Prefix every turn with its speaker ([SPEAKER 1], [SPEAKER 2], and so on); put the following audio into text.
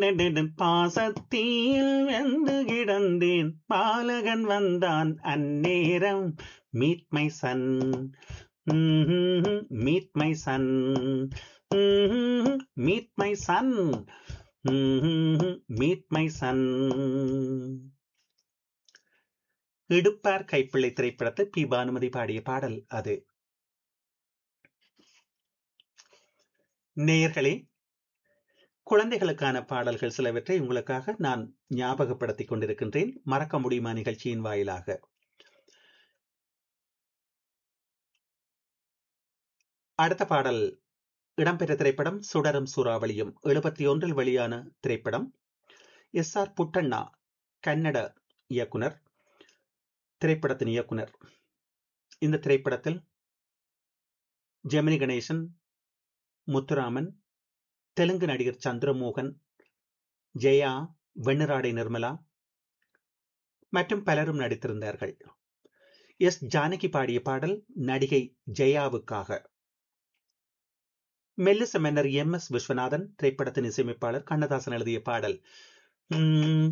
[SPEAKER 1] பாசத்தில் வெந்து கிடந்தேன் பாலகன் வந்தான் அந்நேரம் meet my son meet my son meet my son meet my son இடுப்பார் கைப்பிள்ளை திரைப்படத்தில் பி பானுமதி பாடிய பாடல் அது நேயர்களே குழந்தைகளுக்கான பாடல்கள் சிலவற்றை உங்களுக்காக நான் ஞாபகப்படுத்திக் கொண்டிருக்கின்றேன் மறக்க முடியுமா நிகழ்ச்சியின் வாயிலாக அடுத்த பாடல் இடம்பெற்ற திரைப்படம் சுடரும் சூறாவளியும் எழுபத்தி ஒன்றில் வெளியான திரைப்படம் எஸ் ஆர் புட்டண்ணா கன்னட இயக்குனர் திரைப்படத்தின் இயக்குனர் இந்த திரைப்படத்தில் ஜெமினி கணேசன் முத்துராமன் தெலுங்கு நடிகர் சந்திரமோகன் ஜெயா வெண்ணிராடை நிர்மலா மற்றும் பலரும் நடித்திருந்தார்கள் எஸ் ஜானகி பாடிய பாடல் நடிகை ஜெயாவுக்காக மெல்லிச மன்னர் எம் எஸ் விஸ்வநாதன் திரைப்படத்தின் இசையமைப்பாளர் கண்ணதாசன் எழுதிய பாடல்